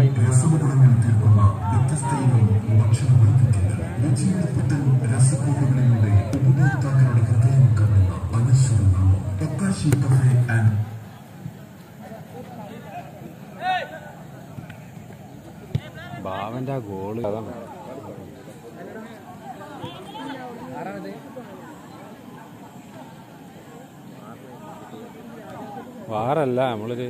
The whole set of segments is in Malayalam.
രസമുകുളങ്ങൾ തീർക്കുന്ന വ്യത്യസ്തയിനം ഭക്ഷണ വൈവിധ്യങ്ങൾ രുചിയുടെ പുത്തൻ രസക്കൂട്ടുകളിലൂടെ ഉപഭോക്താക്കളുടെ ഹൃദയം കവരുന്ന അനശ്വര പക്കാശി കഫേ ആൻഡ് ബാവന്റെ ആ ഗോള് അതാണ് വാറല്ല നമ്മളൊരു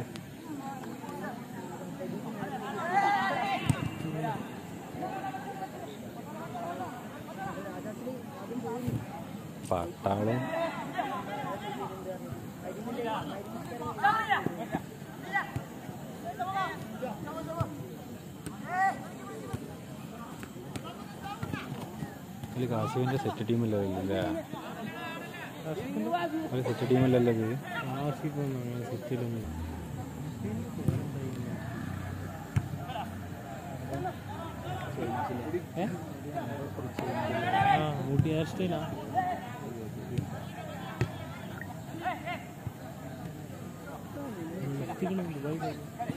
പട്ടാളം ഇതിൽ കാസുവിന്റെ സെറ്റ് ടീമല്ലേ ഇല്ലേ ഒരു സെറ്റ് ടീമല്ലല്ലോ ഇത് സെറ്റിലൊന്നും ആ മുടി ഹെയർ സ്റ്റൈലാ എത്തിക്കണം ദുബായ് പോയി.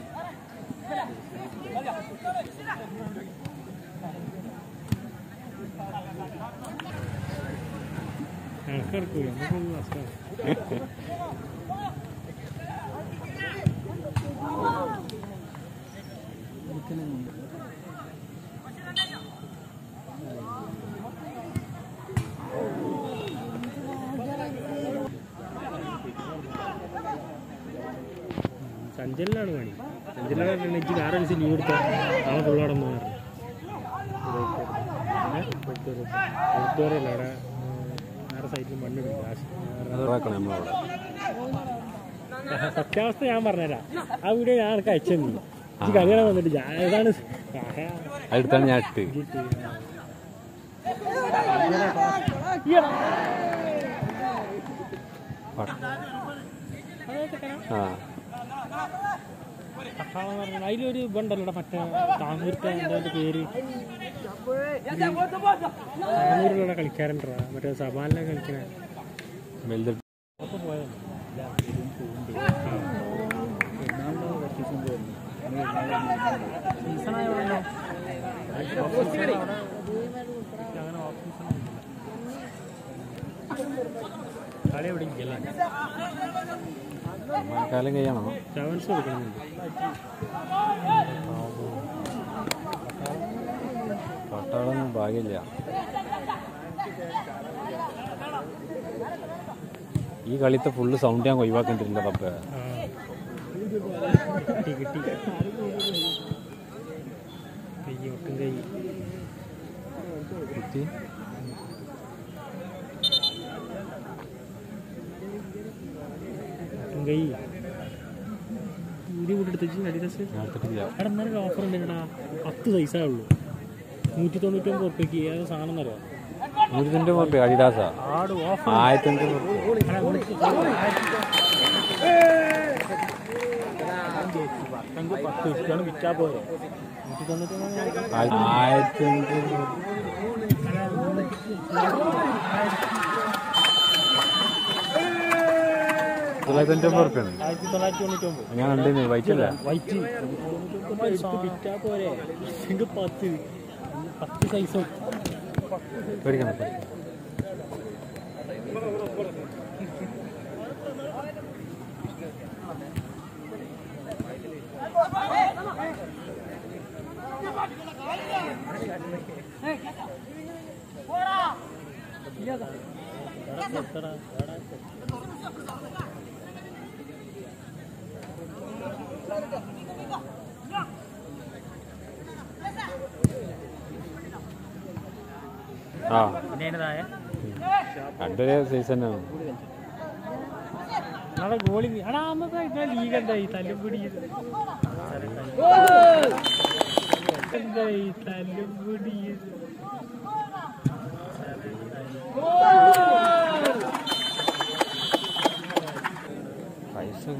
കണക്കെടുക്കൂല നമുക്കൊന്നും നഷ്ടമാണ് ചഞ്ചലിലാണ് പണി ചഞ്ചലാണ് എനിക്ക് വേറെ ദിവസം ലീവ് എടുത്താൽ നാളെ ഫുള്ളടന്നു ഔട്ട്ഡോറല്ല അവിടെ വേറെ സൈറ്റിൽ മണ്ണ് പിടിക്കും കാശ് അതാക്കണം നമ്മളവിടെ സത്യാവസ്ഥ ഞാൻ പറഞ്ഞുതരാം ആ വീഡിയോ ഞാൻ ആൾക്ക് അയച്ചു തന്നു എനിക്ക് കല്യാണം വന്നിട്ട് ഞാൻ ഏതാണ് അതെടുത്താണ് ഞാൻ ഇട്ട് പട്ട- ആ പട്ടാളം എന്ന് പറഞ്ഞാൽ അതിലൊരു ഇതുണ്ടല്ലോ മറ്റേ താന്നൂരത്തെ എന്താ അതിന്റെ പേര് താന്നൂരിലുള്ള കളിക്കാരുണ്ടാ മറ്റേ സവാലിനെ കളിക്കണ വലുത് അപ്പൊ പോയത് കളി എവിടെ ഇല്ല കാലം കഴിയണം സെവൻസ് കൊടുക്കണമെന്നുണ്ട് പട്ടാളൊന്നും ഭാഗ്യമില്ല ഈ കളിത്തെ ഫുള്ള് സൗണ്ട് ഞാൻ ഒഴിവാക്കണ്ടില്ല പപ്പ ആ. കിട്ടി കിട്ടി കൈ ഒട്ടും കൈ കുത്തി ഒട്ടും കൈ ഊരി കൂട്ടെടുത്ത് അഡിഡസ് ഞാൻ എടുത്തിട്ടില്ല എടാ ഇന്നലെ ഓഫർ ഉണ്ടെടാ പത്ത് പൈസ ഉള്ളൂ നൂറ്റി തൊണ്ണൂറ്റൊമ്പത് ഉറുപ്പ്യക്ക് ഏത് സാധനം എന്നറിയാം നൂറ്റിൻ്റെ ഉറുപ്പ്യ അഡിഡാസാ ആട് ഓഫർ ആയിരത്തഞ്ച് ഉറുപ്പ്യ പത്ത് ദിവസമാണ് വിറ്റാ പോരെ നൂറ്റി തൊണ്ണൂറ്റൊമ്പത് ആയിരത്തഞ്ച് തൊള്ളായിരത്തി അഞ്ചൊമ്പത് ഉറുപ്പ്യാണ് ആയിരത്തി തൊള്ളായിരത്തി തൊണ്ണൂറ്റൊമ്പത് ഞാൻ കണ്ടിരുന്നു വൈറ്റല്ല വൈറ്റ് വിറ്റാ പോരെ എനിക്ക് പത്ത് പത്ത് സൈസ് പേടിക്കണം ആ പിന്നേതായ രണ്ടൊരേ സൈസ് തന്നെയാണ് നാളെ ഗോളി എടാ അന്നത്തെ ലീഗ് എന്തായി തല്ലുപിടി എന്തായി തല്ലുപിടി പൈസ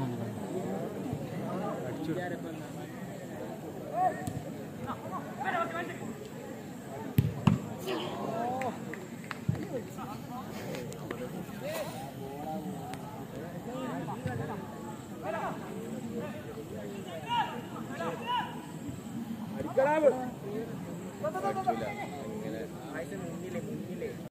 അടിക്കടാവ്